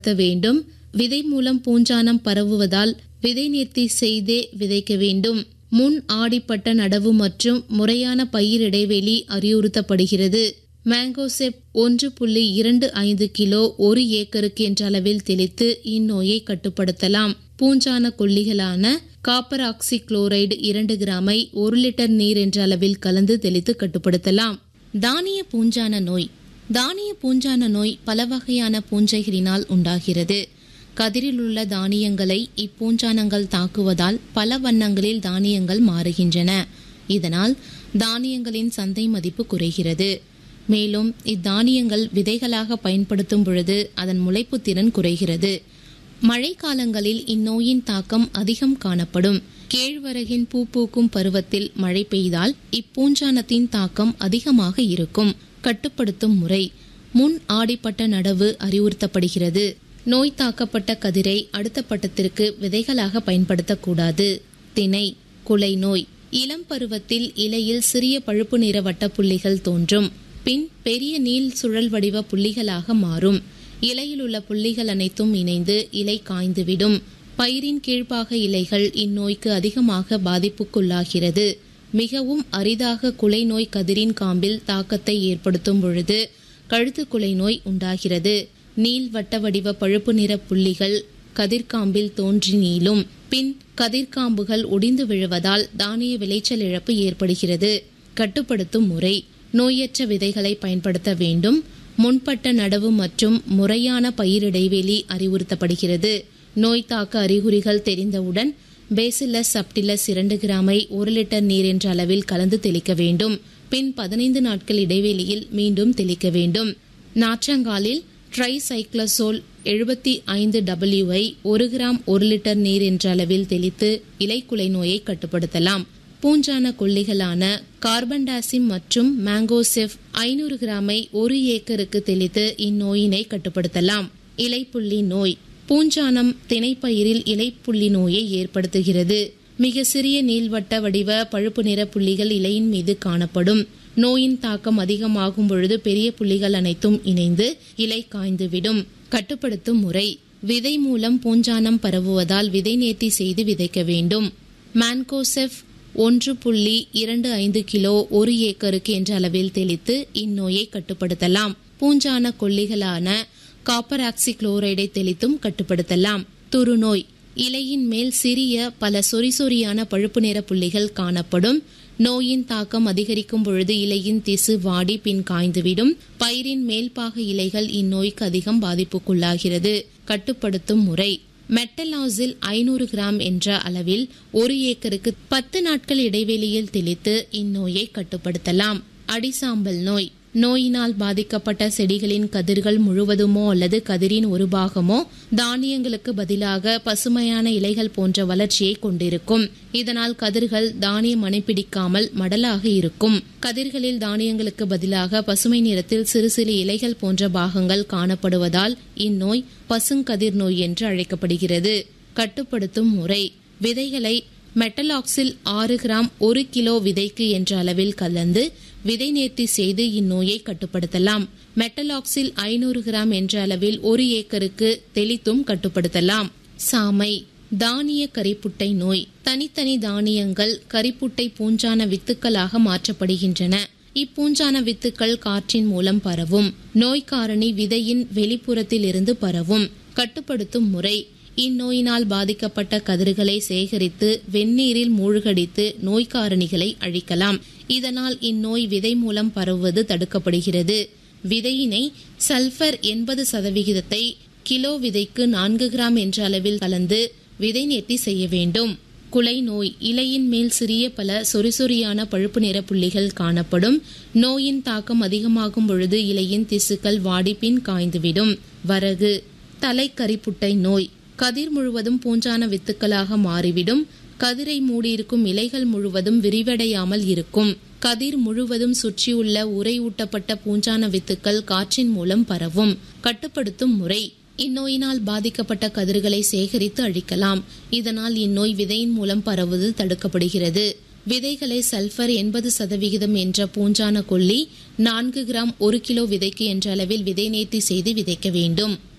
பயன்படுத்த வேண்டும் விதை மூலம் பூஞ்சானம் பரவுவதால் விதை நேர்த்தி செய்தே விதைக்க வேண்டும் முன் ஆடிப்பட்ட நடவு மற்றும் முறையான பயிர் இடைவெளி அறிவுறுத்தப்படுகிறது மேங்கோசெப் ஒன்று புள்ளி இரண்டு ஐந்து கிலோ ஒரு ஏக்கருக்கு என்ற அளவில் தெளித்து இந்நோயை கட்டுப்படுத்தலாம் பூஞ்சான கொல்லிகளான காப்பர் ஆக்சி குளோரைடு இரண்டு கிராமை ஒரு லிட்டர் நீர் என்ற அளவில் கலந்து தெளித்து கட்டுப்படுத்தலாம் தானிய பூஞ்சான நோய் தானிய பூஞ்சான நோய் பல வகையான பூஞ்சைகளினால் உண்டாகிறது கதிரில் உள்ள தானியங்களை இப்பூஞ்சானங்கள் தாக்குவதால் பல வண்ணங்களில் தானியங்கள் மாறுகின்றன இதனால் தானியங்களின் சந்தை மதிப்பு குறைகிறது மேலும் இத்தானியங்கள் விதைகளாக பயன்படுத்தும் பொழுது அதன் முளைப்பு திறன் குறைகிறது மழைக்காலங்களில் இந்நோயின் தாக்கம் அதிகம் காணப்படும் கேழ்வரகின் பூ பூக்கும் பருவத்தில் மழை பெய்தால் இப்பூஞ்சானத்தின் தாக்கம் அதிகமாக இருக்கும் கட்டுப்படுத்தும் முறை முன் ஆடிப்பட்ட நடவு அறிவுறுத்தப்படுகிறது நோய் தாக்கப்பட்ட கதிரை அடுத்த பட்டத்திற்கு விதைகளாக பயன்படுத்தக்கூடாது திணை குலை நோய் இளம் பருவத்தில் இலையில் சிறிய பழுப்பு நிற வட்டப்புள்ளிகள் தோன்றும் பின் பெரிய நீள் சுழல் வடிவ புள்ளிகளாக மாறும் இலையில் உள்ள புள்ளிகள் அனைத்தும் இணைந்து இலை காய்ந்துவிடும் பயிரின் கீழ்ப்பாக இலைகள் இந்நோய்க்கு அதிகமாக பாதிப்புக்குள்ளாகிறது மிகவும் அரிதாக குலை நோய் கதிரின் காம்பில் தாக்கத்தை ஏற்படுத்தும் பொழுது கழுத்து குலை நோய் உண்டாகிறது நீள் வட்ட வடிவ பழுப்பு நிற புள்ளிகள் கதிர்காம்பில் தோன்றி நீளும் பின் கதிர்காம்புகள் ஒடிந்து விழுவதால் தானிய விளைச்சல் இழப்பு ஏற்படுகிறது கட்டுப்படுத்தும் முறை நோயற்ற விதைகளை பயன்படுத்த வேண்டும் முன்பட்ட நடவு மற்றும் முறையான பயிர் இடைவெளி அறிவுறுத்தப்படுகிறது நோய் தாக்க அறிகுறிகள் தெரிந்தவுடன் பேசிலஸ் சப்டிலஸ் இரண்டு கிராமை ஒரு லிட்டர் நீர் என்ற அளவில் கலந்து தெளிக்க வேண்டும் பின் பதினைந்து நாட்கள் இடைவெளியில் மீண்டும் தெளிக்க வேண்டும் நாற்றங்காலில் ட்ரைசைக்ளசோல் எழுபத்தி ஐந்து டபிள்யூஐ ஒரு கிராம் ஒரு லிட்டர் நீர் என்ற அளவில் தெளித்து இலைக்குலை நோயை கட்டுப்படுத்தலாம் பூஞ்சான கொல்லிகளான கார்பன்டாசிம் மற்றும் மேங்கோசெஃப் ஐநூறு கிராமை ஒரு ஏக்கருக்கு தெளித்து இந்நோயினை கட்டுப்படுத்தலாம் இலைப்புள்ளி நோய் பூஞ்சானம் திணைப்பயிரில் இலைப்புள்ளி நோயை ஏற்படுத்துகிறது மிக சிறிய நீள்வட்ட வடிவ பழுப்பு நிற புள்ளிகள் இலையின் மீது காணப்படும் நோயின் தாக்கம் அதிகமாகும் பொழுது பெரிய புள்ளிகள் அனைத்தும் இணைந்து இலை காய்ந்துவிடும் கட்டுப்படுத்தும் முறை விதை மூலம் பூஞ்சானம் பரவுவதால் விதை நேர்த்தி செய்து விதைக்க வேண்டும் மான்கோசெஃப் ஒன்று புள்ளி இரண்டு ஐந்து கிலோ ஒரு ஏக்கருக்கு என்ற அளவில் தெளித்து இந்நோயை கட்டுப்படுத்தலாம் பூஞ்சான கொல்லிகளான காப்பர் ஆக்சி குளோரைடை தெளித்தும் கட்டுப்படுத்தலாம் துருநோய் இலையின் மேல் சிறிய பல சொறி சொறியான பழுப்பு நிற புள்ளிகள் காணப்படும் நோயின் தாக்கம் அதிகரிக்கும் பொழுது இலையின் திசு வாடி பின் காய்ந்துவிடும் பயிரின் மேல்பாக இலைகள் இந்நோய்க்கு அதிகம் பாதிப்புக்குள்ளாகிறது கட்டுப்படுத்தும் முறை மெட்டலாசில் ஐநூறு கிராம் என்ற அளவில் ஒரு ஏக்கருக்கு பத்து நாட்கள் இடைவெளியில் தெளித்து இந்நோயை கட்டுப்படுத்தலாம் அடிசாம்பல் நோய் நோயினால் பாதிக்கப்பட்ட செடிகளின் கதிர்கள் முழுவதுமோ அல்லது கதிரின் ஒரு பாகமோ தானியங்களுக்கு பதிலாக பசுமையான இலைகள் போன்ற வளர்ச்சியை கொண்டிருக்கும் இதனால் கதிர்கள் தானியம் அணைப்பிடிக்காமல் மடலாக இருக்கும் கதிர்களில் தானியங்களுக்கு பதிலாக பசுமை நிறத்தில் சிறு சிறு இலைகள் போன்ற பாகங்கள் காணப்படுவதால் இந்நோய் பசுங்கதிர் நோய் என்று அழைக்கப்படுகிறது கட்டுப்படுத்தும் முறை விதைகளை மெட்டலாக்சில் ஆறு கிராம் ஒரு கிலோ விதைக்கு என்ற அளவில் கலந்து விதை நேர்த்தி செய்து இந்நோயை கட்டுப்படுத்தலாம் மெட்டலாக்சில் ஐநூறு கிராம் என்ற அளவில் ஒரு ஏக்கருக்கு தெளித்தும் கட்டுப்படுத்தலாம் சாமை தானிய கரிப்புட்டை நோய் தனித்தனி தானியங்கள் கரிப்புட்டை பூஞ்சான வித்துக்களாக மாற்றப்படுகின்றன இப்பூஞ்சான வித்துக்கள் காற்றின் மூலம் பரவும் நோய் காரணி விதையின் வெளிப்புறத்தில் இருந்து பரவும் கட்டுப்படுத்தும் முறை இந்நோயினால் பாதிக்கப்பட்ட கதிர்களை சேகரித்து வெந்நீரில் மூழ்கடித்து நோய் காரணிகளை அழிக்கலாம் இதனால் இந்நோய் விதை மூலம் பரவுவது தடுக்கப்படுகிறது விதையினை சல்பர் எண்பது சதவிகிதத்தை கிலோ விதைக்கு நான்கு கிராம் என்ற அளவில் கலந்து விதை நேர்த்தி செய்ய வேண்டும் குலை நோய் இலையின் மேல் சிறிய பல சொறிசொறியான பழுப்பு நிற புள்ளிகள் காணப்படும் நோயின் தாக்கம் அதிகமாகும் பொழுது இலையின் திசுக்கள் வாடிப்பின் காய்ந்துவிடும் வரகு தலைக்கரிப்புட்டை நோய் கதிர் முழுவதும் பூஞ்சான வித்துக்களாக மாறிவிடும் கதிரை மூடியிருக்கும் இலைகள் முழுவதும் விரிவடையாமல் இருக்கும் கதிர் முழுவதும் சுற்றியுள்ள உரையூட்டப்பட்ட பூஞ்சான வித்துக்கள் காற்றின் மூலம் பரவும் கட்டுப்படுத்தும் முறை இந்நோயினால் பாதிக்கப்பட்ட கதிர்களை சேகரித்து அழிக்கலாம் இதனால் இந்நோய் விதையின் மூலம் பரவுவது தடுக்கப்படுகிறது விதைகளை சல்பர் எண்பது சதவிகிதம் என்ற பூஞ்சான கொல்லி நான்கு கிராம் ஒரு கிலோ விதைக்கு என்ற அளவில் விதை நேர்த்தி செய்து விதைக்க வேண்டும்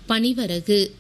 பனிவரகு